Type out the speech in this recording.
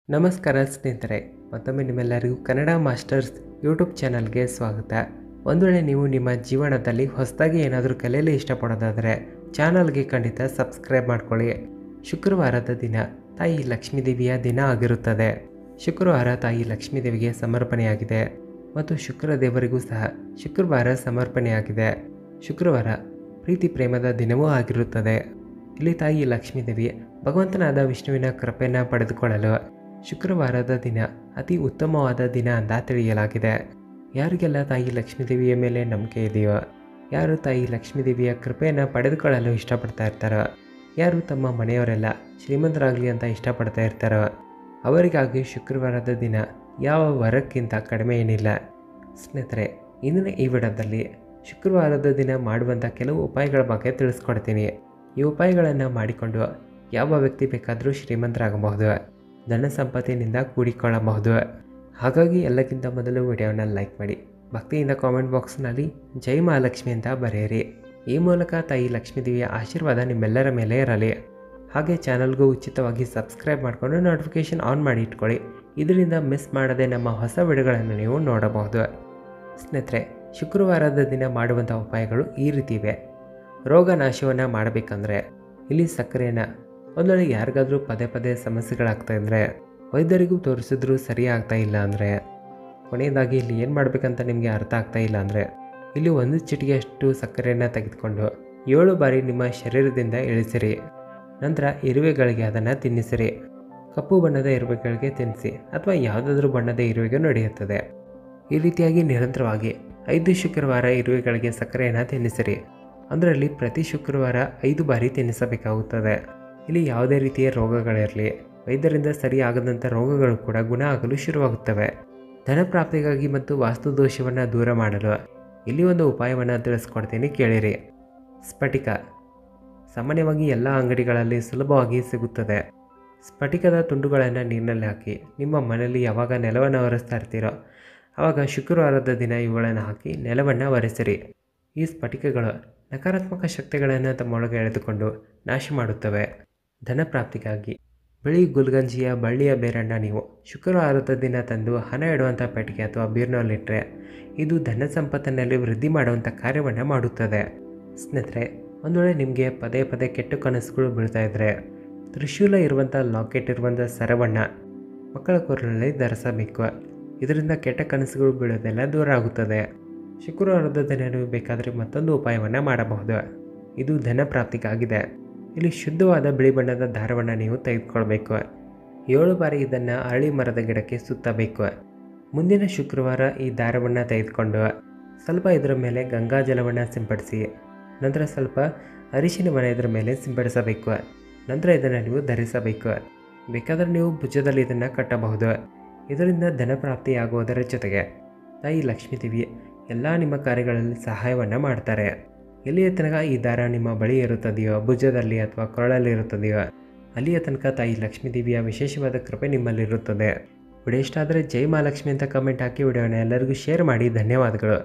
ನಮಸ್ಕಾರ ಸ್ನೇಹಿತರೆ ಮತ್ತೊಮ್ಮೆ ನಿಮ್ಮೆಲ್ಲರಿಗೂ ಕನ್ನಡ ಮಾಸ್ಟರ್ಸ್ ಯೂಟ್ಯೂಬ್ ಚಾನಲ್ಗೆ ಸ್ವಾಗತ ಒಂದು ವೇಳೆ ನೀವು ನಿಮ್ಮ ಜೀವನದಲ್ಲಿ ಹೊಸದಾಗಿ ಏನಾದರೂ ಕಲಿಯಲು ಇಷ್ಟಪಡೋದಾದರೆ ಚಾನಲ್ಗೆ ಖಂಡಿತ ಸಬ್ಸ್ಕ್ರೈಬ್ ಮಾಡ್ಕೊಳ್ಳಿ ಶುಕ್ರವಾರದ ದಿನ ತಾಯಿ ಲಕ್ಷ್ಮೀದೇವಿಯ ದಿನ ಆಗಿರುತ್ತದೆ ಶುಕ್ರವಾರ ತಾಯಿ ಲಕ್ಷ್ಮೀದೇವಿಗೆ ಸಮರ್ಪಣೆಯಾಗಿದೆ ಮತ್ತು ಶುಕ್ರ ದೇವರಿಗೂ ಸಹ ಶುಕ್ರವಾರ ಸಮರ್ಪಣೆಯಾಗಿದೆ ಶುಕ್ರವಾರ ಪ್ರೀತಿ ಪ್ರೇಮದ ದಿನವೂ ಆಗಿರುತ್ತದೆ ಇಲ್ಲಿ ತಾಯಿ ಲಕ್ಷ್ಮೀದೇವಿ ಭಗವಂತನಾದ ವಿಷ್ಣುವಿನ ಕೃಪೆಯನ್ನು ಪಡೆದುಕೊಳ್ಳಲು ಶುಕ್ರವಾರದ ದಿನ ಅತಿ ಉತ್ತಮವಾದ ದಿನ ಅಂತ ತಿಳಿಯಲಾಗಿದೆ ಯಾರಿಗೆಲ್ಲ ತಾಯಿ ಲಕ್ಷ್ಮೀದೇವಿಯ ಮೇಲೆ ನಂಬಿಕೆ ಇದೆಯೋ ಯಾರು ತಾಯಿ ಲಕ್ಷ್ಮೀದೇವಿಯ ಕೃಪೆಯನ್ನು ಪಡೆದುಕೊಳ್ಳಲು ಇಷ್ಟಪಡ್ತಾ ಇರ್ತಾರೋ ಯಾರು ತಮ್ಮ ಮನೆಯವರೆಲ್ಲ ಶ್ರೀಮಂತರಾಗಲಿ ಅಂತ ಇಷ್ಟಪಡ್ತಾ ಇರ್ತಾರೋ ಅವರಿಗಾಗಿ ಶುಕ್ರವಾರದ ದಿನ ಯಾವ ವರಕ್ಕಿಂತ ಕಡಿಮೆ ಏನಿಲ್ಲ ಸ್ನೇಹಿತರೆ ಇಂದಿನ ಈ ವಿಡಿಯೋದಲ್ಲಿ ಶುಕ್ರವಾರದ ದಿನ ಮಾಡುವಂಥ ಕೆಲವು ಉಪಾಯಗಳ ಬಗ್ಗೆ ತಿಳಿಸ್ಕೊಡ್ತೀನಿ ಈ ಉಪಾಯಗಳನ್ನು ಮಾಡಿಕೊಂಡು ಯಾವ ವ್ಯಕ್ತಿ ಬೇಕಾದರೂ ಶ್ರೀಮಂತರಾಗಬಹುದು ಧನ ಸಂಪತ್ತಿನಿಂದ ಕೂಡಿಕೊಳ್ಳಬಹುದು ಹಾಗಾಗಿ ಎಲ್ಲಕ್ಕಿಂತ ಮೊದಲು ವಿಡಿಯೋನ ಲೈಕ್ ಮಾಡಿ ಭಕ್ತಿಯಿಂದ ಕಾಮೆಂಟ್ ಬಾಕ್ಸ್ನಲ್ಲಿ ಜೈ ಮಹಾಲಕ್ಷ್ಮಿ ಅಂತ ಬರೆಯಿರಿ ಈ ಮೂಲಕ ತಾಯಿ ಲಕ್ಷ್ಮೀದೇವಿಯ ಆಶೀರ್ವಾದ ನಿಮ್ಮೆಲ್ಲರ ಮೇಲೆ ಇರಲಿ ಹಾಗೆ ಚಾನಲ್ಗೂ ಉಚಿತವಾಗಿ ಸಬ್ಸ್ಕ್ರೈಬ್ ಮಾಡಿಕೊಂಡು ನೋಟಿಫಿಕೇಷನ್ ಆನ್ ಮಾಡಿ ಇಟ್ಕೊಳ್ಳಿ ಇದರಿಂದ ಮಿಸ್ ಮಾಡದೆ ನಮ್ಮ ಹೊಸ ವಿಡಿಯೋಗಳನ್ನು ನೀವು ನೋಡಬಹುದು ಸ್ನೇಹಿತರೆ ಶುಕ್ರವಾರದ ದಿನ ಮಾಡುವಂಥ ಉಪಾಯಗಳು ಈ ರೀತಿ ಇವೆ ರೋಗ ನಾಶವನ್ನು ಮಾಡಬೇಕಂದ್ರೆ ಇಲ್ಲಿ ಸಕ್ಕರೆಯನ್ನು ಒಂದು ವೇಳೆ ಯಾರಿಗಾದರೂ ಪದೇ ಪದೇ ಸಮಸ್ಯೆಗಳಾಗ್ತಾ ಇದ್ದರೆ ವೈದ್ಯರಿಗೂ ತೋರಿಸಿದ್ರೂ ಸರಿ ಆಗ್ತಾ ಇಲ್ಲ ಅಂದರೆ ಕೊನೆಯದಾಗಿ ಇಲ್ಲಿ ಏನು ಮಾಡಬೇಕಂತ ನಿಮಗೆ ಅರ್ಥ ಆಗ್ತಾ ಇಲ್ಲ ಅಂದರೆ ಇಲ್ಲಿ ಒಂದು ಚಿಟಿಗೆಯಷ್ಟು ಸಕ್ಕರೆಯನ್ನು ತೆಗೆದುಕೊಂಡು ಏಳು ಬಾರಿ ನಿಮ್ಮ ಶರೀರದಿಂದ ಇಳಿಸಿರಿ ನಂತರ ಇರುವೆಗಳಿಗೆ ಅದನ್ನು ತಿನ್ನಿಸಿರಿ ಕಪ್ಪು ಬಣ್ಣದ ಇರುವೆಗಳಿಗೆ ತಿನ್ನಿಸಿ ಅಥವಾ ಯಾವುದಾದ್ರೂ ಬಣ್ಣದ ಇರುವೆಗೂ ನಡೆಯುತ್ತದೆ ಈ ರೀತಿಯಾಗಿ ನಿರಂತರವಾಗಿ ಐದು ಶುಕ್ರವಾರ ಇರುವೆಗಳಿಗೆ ಸಕ್ಕರೆಯನ್ನು ತಿನ್ನಿಸಿರಿ ಅದರಲ್ಲಿ ಪ್ರತಿ ಶುಕ್ರವಾರ ಐದು ಬಾರಿ ತಿನ್ನಿಸಬೇಕಾಗುತ್ತದೆ ಇಲ್ಲಿ ಯಾವುದೇ ರೀತಿಯ ರೋಗಗಳಿರಲಿ ವೈದ್ಯರಿಂದ ಸರಿಯಾಗದಂಥ ರೋಗಗಳು ಕೂಡ ಗುಣ ಆಗಲು ಶುರುವಾಗುತ್ತವೆ ಧನ ಪ್ರಾಪ್ತಿಗಾಗಿ ಮತ್ತು ವಾಸ್ತು ದೋಷವನ್ನು ದೂರ ಮಾಡಲು ಇಲ್ಲಿ ಒಂದು ಉಪಾಯವನ್ನು ತಿಳಿಸ್ಕೊಡ್ತೀನಿ ಕೇಳಿರಿ ಸ್ಫಟಿಕ ಸಾಮಾನ್ಯವಾಗಿ ಎಲ್ಲ ಅಂಗಡಿಗಳಲ್ಲಿ ಸುಲಭವಾಗಿ ಸಿಗುತ್ತದೆ ಸ್ಫಟಿಕದ ತುಂಡುಗಳನ್ನು ನೀರಿನಲ್ಲಿ ಹಾಕಿ ನಿಮ್ಮ ಮನೆಯಲ್ಲಿ ಯಾವಾಗ ನೆಲವನ್ನು ಒರೆಸ್ತಾ ಇರ್ತೀರೋ ಆವಾಗ ಶುಕ್ರವಾರದ ದಿನ ಇವುಗಳನ್ನು ಹಾಕಿ ನೆಲವನ್ನು ಒರೆಸಿರಿ ಈ ಸ್ಫಟಿಕಗಳು ನಕಾರಾತ್ಮಕ ಶಕ್ತಿಗಳನ್ನು ತಮ್ಮೊಳಗೆ ಎಳೆದುಕೊಂಡು ನಾಶ ಮಾಡುತ್ತವೆ ಧನ ಪ್ರಾಪ್ತಿಗಾಗಿ ಬಿಳಿ ಗುಲ್ಗಂಜಿಯ ಬಳ್ಳಿಯ ಬೇರನ್ನು ನೀವು ಶುಕ್ರವಾರದ ದಿನ ತಂದು ಹಣ ಇಡುವಂಥ ಪೆಟ್ಟಿಗೆ ಅಥವಾ ಬೀರ್ನಲ್ಲಿಟ್ಟರೆ ಇದು ಧನ ಸಂಪತ್ತಿನಲ್ಲಿ ವೃದ್ಧಿ ಮಾಡುವಂಥ ಕಾರ್ಯವನ್ನು ಮಾಡುತ್ತದೆ ಸ್ನೇಹಿತರೆ ಒಂದು ವೇಳೆ ನಿಮಗೆ ಪದೇ ಪದೇ ಕೆಟ್ಟ ಕನಸುಗಳು ಬೀಳ್ತಾ ಇದ್ದರೆ ತ್ರಿಶೂಲ ಇರುವಂಥ ಲಾಕೆಟ್ ಇರುವಂಥ ಸರವನ್ನು ಮಕ್ಕಳ ಕೊರಳಲ್ಲಿ ಧರಿಸಬೇಕು ಇದರಿಂದ ಕೆಟ್ಟ ಕನಸುಗಳು ಬೀಳೋದೆಲ್ಲ ದೂರ ಆಗುತ್ತದೆ ಶುಕ್ರವಾರದ ದಿನ ನೀವು ಬೇಕಾದರೆ ಮತ್ತೊಂದು ಉಪಾಯವನ್ನು ಮಾಡಬಹುದು ಇದು ಧನ ಪ್ರಾಪ್ತಿಗಾಗಿದೆ ಇಲ್ಲಿ ಶುದ್ಧವಾದ ಬಿಳಿ ಬಣ್ಣದ ದಾರವನ್ನು ನೀವು ತೆಗೆದುಕೊಳ್ಬೇಕು ಏಳು ಬಾರಿ ಇದನ್ನು ಅರಳಿ ಮರದ ಗಿಡಕ್ಕೆ ಸುತ್ತಬೇಕು ಮುಂದಿನ ಶುಕ್ರವಾರ ಈ ದಾರವನ್ನು ತೆಗೆದುಕೊಂಡು ಸ್ವಲ್ಪ ಇದರ ಮೇಲೆ ಗಂಗಾಜಲವನ್ನು ಸಿಂಪಡಿಸಿ ನಂತರ ಸ್ವಲ್ಪ ಅರಿಶಿನವನ್ನು ಇದರ ಮೇಲೆ ಸಿಂಪಡಿಸಬೇಕು ನಂತರ ಇದನ್ನು ನೀವು ಧರಿಸಬೇಕು ಬೇಕಾದರೆ ನೀವು ಭುಜದಲ್ಲಿ ಇದನ್ನು ಕಟ್ಟಬಹುದು ಇದರಿಂದ ಧನ ಪ್ರಾಪ್ತಿಯಾಗುವುದರ ಜೊತೆಗೆ ತಾಯಿ ಲಕ್ಷ್ಮೀದೇವಿ ಎಲ್ಲ ನಿಮ್ಮ ಕಾರ್ಯಗಳಲ್ಲಿ ಸಹಾಯವನ್ನು ಮಾಡ್ತಾರೆ ಎಲ್ಲಿಯ ತನಕ ಈ ದಾರ ನಿಮ್ಮ ಬಳಿ ಇರುತ್ತದೆಯೋ ಭುಜದಲ್ಲಿ ಅಥವಾ ಕೊರಳಲ್ಲಿ ಇರುತ್ತದೆಯೋ ಅಲ್ಲಿಯ ತನಕ ತಾಯಿ ಲಕ್ಷ್ಮೀದೇವಿಯ ವಿಶೇಷವಾದ ಕೃಪೆ ನಿಮ್ಮಲ್ಲಿರುತ್ತದೆ ವಿಡಿಯೋ ಇಷ್ಟ ಆದರೆ ಜೈ ಮಹಾಲಕ್ಷ್ಮಿ ಅಂತ ಕಮೆಂಟ್ ಹಾಕಿ ವಿಡಿಯೋನ ಎಲ್ಲರಿಗೂ ಶೇರ್ ಮಾಡಿ ಧನ್ಯವಾದಗಳು